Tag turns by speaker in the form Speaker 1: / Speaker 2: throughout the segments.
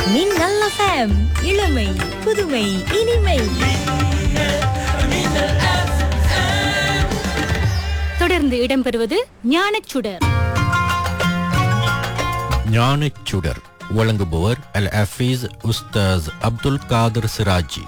Speaker 1: மின்னல் எஃப்எம் இளமை புதுமை இனிமை
Speaker 2: தொடர்ந்து இடம்பெறுவது ஞானச்சுடர்
Speaker 3: ஞானச்சுடர் வழங்குபவர் அல் ஹஃபீஸ் உஸ்தாஸ் அப்துல் காதர் சிராஜி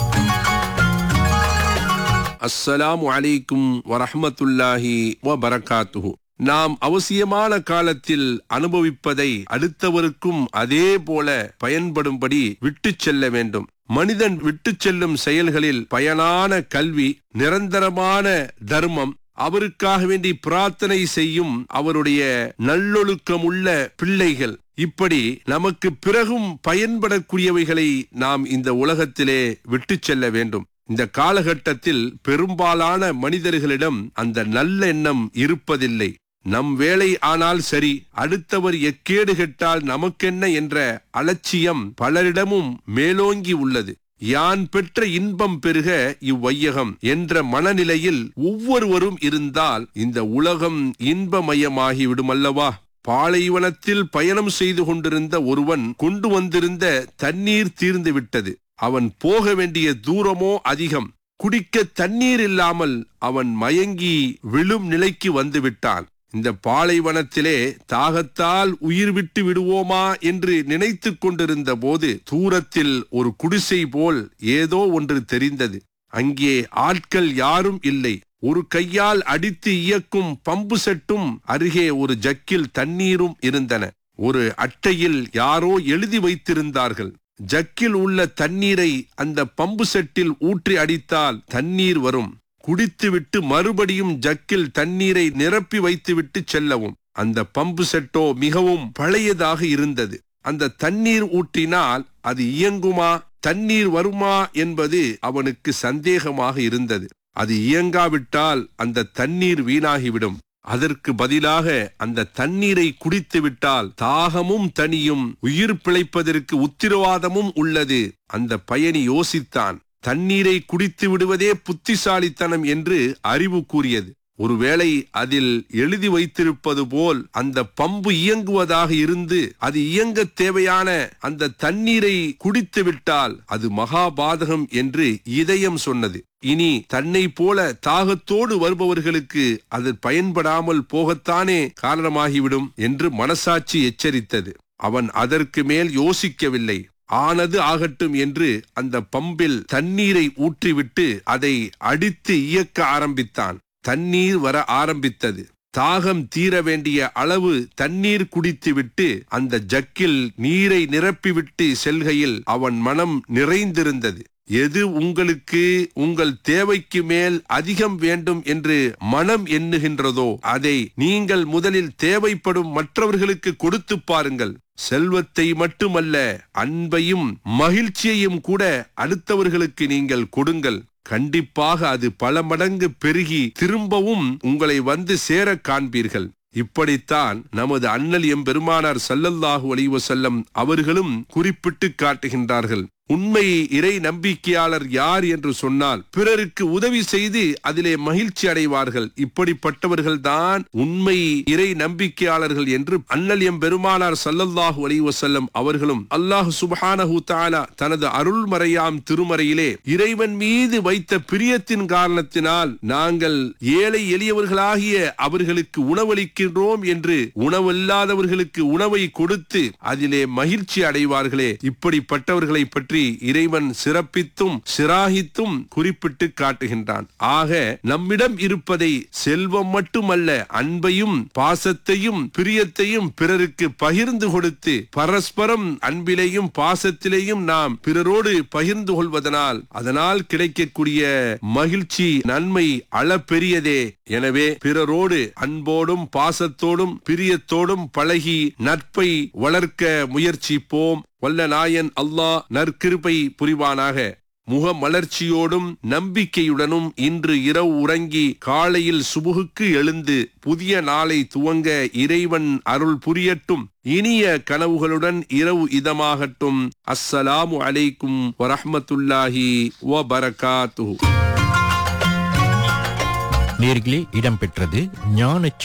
Speaker 4: அஸ்ஸலாமு அலைக்கும் வரஹ்மத்துல்லாஹி வபரகாத்துஹு நாம் அவசியமான காலத்தில் அனுபவிப்பதை அடுத்தவருக்கும் அதே போல பயன்படும்படி விட்டுச் செல்ல வேண்டும் மனிதன் விட்டுச் செல்லும் செயல்களில் பயனான கல்வி நிரந்தரமான தர்மம் அவருக்காக வேண்டி பிரார்த்தனை செய்யும் அவருடைய நல்லொழுக்கமுள்ள பிள்ளைகள் இப்படி நமக்கு பிறகும் பயன்படக்கூடியவைகளை நாம் இந்த உலகத்திலே விட்டுச் செல்ல வேண்டும் இந்த காலகட்டத்தில் பெரும்பாலான மனிதர்களிடம் அந்த நல்ல எண்ணம் இருப்பதில்லை நம் வேலை ஆனால் சரி அடுத்தவர் எக்கேடு கெட்டால் நமக்கென்ன என்ற அலட்சியம் பலரிடமும் மேலோங்கி உள்ளது யான் பெற்ற இன்பம் பெருக இவ்வையகம் என்ற மனநிலையில் ஒவ்வொருவரும் இருந்தால் இந்த உலகம் இன்பமயமாகி விடுமல்லவா பாலைவனத்தில் பயணம் செய்து கொண்டிருந்த ஒருவன் கொண்டு வந்திருந்த தண்ணீர் தீர்ந்து விட்டது அவன் போக வேண்டிய தூரமோ அதிகம் குடிக்க தண்ணீர் இல்லாமல் அவன் மயங்கி விழும் நிலைக்கு வந்து விட்டான் இந்த பாலைவனத்திலே தாகத்தால் உயிர் விட்டு விடுவோமா என்று நினைத்து கொண்டிருந்த போது தூரத்தில் ஒரு குடிசை போல் ஏதோ ஒன்று தெரிந்தது அங்கே ஆட்கள் யாரும் இல்லை ஒரு கையால் அடித்து இயக்கும் பம்பு செட்டும் அருகே ஒரு ஜக்கில் தண்ணீரும் இருந்தன ஒரு அட்டையில் யாரோ எழுதி வைத்திருந்தார்கள் ஜக்கில் உள்ள தண்ணீரை அந்த பம்பு செட்டில் ஊற்றி அடித்தால் தண்ணீர் வரும் குடித்துவிட்டு மறுபடியும் ஜக்கில் தண்ணீரை நிரப்பி வைத்துவிட்டு செல்லவும் அந்த பம்பு செட்டோ மிகவும் பழையதாக இருந்தது அந்த தண்ணீர் ஊற்றினால் அது இயங்குமா தண்ணீர் வருமா என்பது அவனுக்கு சந்தேகமாக இருந்தது அது இயங்காவிட்டால் அந்த தண்ணீர் வீணாகிவிடும் அதற்கு பதிலாக அந்த தண்ணீரை குடித்து விட்டால் தாகமும் தனியும் உயிர் பிழைப்பதற்கு உத்திரவாதமும் உள்ளது அந்த பயணி யோசித்தான் தண்ணீரை குடித்து விடுவதே புத்திசாலித்தனம் என்று அறிவு கூறியது ஒருவேளை அதில் எழுதி வைத்திருப்பது போல் அந்த பம்பு இயங்குவதாக இருந்து அது இயங்க தேவையான அந்த தண்ணீரை குடித்து விட்டால் அது மகாபாதகம் என்று இதயம் சொன்னது இனி தன்னை போல தாகத்தோடு வருபவர்களுக்கு அது பயன்படாமல் போகத்தானே காரணமாகிவிடும் என்று மனசாட்சி எச்சரித்தது அவன் அதற்கு மேல் யோசிக்கவில்லை ஆனது ஆகட்டும் என்று அந்த பம்பில் தண்ணீரை ஊற்றிவிட்டு அதை அடித்து இயக்க ஆரம்பித்தான் தண்ணீர் வர ஆரம்பித்தது தாகம் தீர வேண்டிய அளவு தண்ணீர் குடித்துவிட்டு அந்த ஜக்கில் நீரை நிரப்பிவிட்டு செல்கையில் அவன் மனம் நிறைந்திருந்தது எது உங்களுக்கு உங்கள் தேவைக்கு மேல் அதிகம் வேண்டும் என்று மனம் எண்ணுகின்றதோ அதை நீங்கள் முதலில் தேவைப்படும் மற்றவர்களுக்கு கொடுத்து பாருங்கள் செல்வத்தை மட்டுமல்ல அன்பையும் மகிழ்ச்சியையும் கூட அடுத்தவர்களுக்கு நீங்கள் கொடுங்கள் கண்டிப்பாக அது பல மடங்கு பெருகி திரும்பவும் உங்களை வந்து சேர காண்பீர்கள் இப்படித்தான் நமது அண்ணல் எம்பெருமானார் சல்லல்லாஹு அலைஹி வஸல்லம் அவர்களும் குறிப்பிட்டு காட்டுகின்றார்கள் உண்மை இறை நம்பிக்கையாளர் யார் என்று சொன்னால் பிறருக்கு உதவி செய்து அதிலே மகிழ்ச்சி அடைவார்கள் இப்படிப்பட்டவர்கள் தான் உண்மை இறை நம்பிக்கையாளர்கள் என்று அண்ணல் எம் பெருமானார் சல்லல்லாஹு அலைஹி வஸல்லம் அவர்களும் அல்லாஹ் சுப்ஹானஹு தஆலா தனது அருள்மறையாம் திருமறையிலே இறைவன் மீது வைத்த பிரியத்தின் காரணத்தினால் நாங்கள் ஏழை எளியவர்களாகிய அவர்களுக்கு உணவளிக்கின்றோம் என்று உணவில்லாதவர்களுக்கு உணவை கொடுத்து அதிலே மகிழ்ச்சி அடைவார்களே இப்படிப்பட்டவர்களை பற்றி இறைவன் சிறப்பித்தும் சிராகித்தும் குறிப்பிட்டு காட்டுகின்றான் ஆக நம்மிடம் இருப்பதை செல்வம் மட்டுமல்ல அன்பையும் பாசத்தையும் பிரியத்தையும் பிறருக்கு பகிர்ந்து கொடுத்து பரஸ்பரம் அன்பிலேயும் பாசத்திலேயும் நாம் பிறரோடு பகிர்ந்து கொள்வதனால் அதனால் கிடைக்கக்கூடிய மகிழ்ச்சி நன்மை அளப்பெரியதே எனவே பிறரோடு அன்போடும் பாசத்தோடும் பிரியத்தோடும் பழகி நட்பை வளர்க்க முயற்சிப்போம் வல்ல நாயன் அல்லாஹ் நற்கிருபை புரிவானாக முக மலர்ச்சியோடும் நம்பிக்கையுடனும் இன்று இரவு உறங்கி காலையில் சுபுகுக்கு எழுந்து புதிய நாளை துவங்க இறைவன் அருள் புரியட்டும் இனிய கனவுகளுடன் இரவு இதமாகட்டும் அஸ்ஸலாமு அலைக்கும் வரஹ்மத்துல்லாஹி வ பரகாத்துஹு
Speaker 3: நேர்களே இடம்பெற்றது ஞானச்சுடர்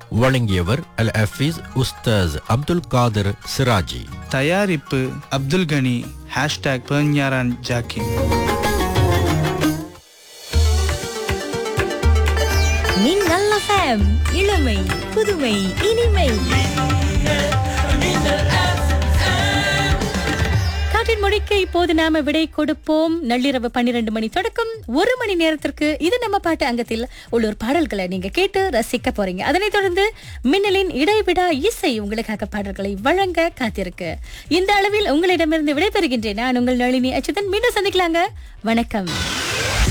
Speaker 3: வழங்கியவர் அல் ஹஃபீஸ் உஸ்தாஸ் அப்துல் காதர் சிராஜி
Speaker 5: தயாரிப்பு அப்துல் கனி ஹேஷ்டாக் பெர்ஞாரான் ஜாக்கிம்
Speaker 1: மின்னல் எஃப்எம் இளமை புதுமை இனிமை
Speaker 2: காற்றின் மொழிக்கு இப்போது நாம விடை கொடுப்போம் நள்ளிரவு பன்னிரண்டு மணி தொடக்கம் ஒரு மணி நேரத்திற்கு இது நம்ம பாட்டு அங்கத்தில் உள்ளூர் பாடல்களை நீங்க கேட்டு ரசிக்க போறீங்க அதனைத் தொடர்ந்து மின்னலின் இடைவிடா இசை உங்களுக்காக பாடல்களை வழங்க காத்திருக்கு இந்த அளவில் உங்களிடமிருந்து விடைபெறுகின்றேன் நான் உங்கள் நளினி அச்சுதன் மீண்டும் சந்திக்கலாங்க வணக்கம்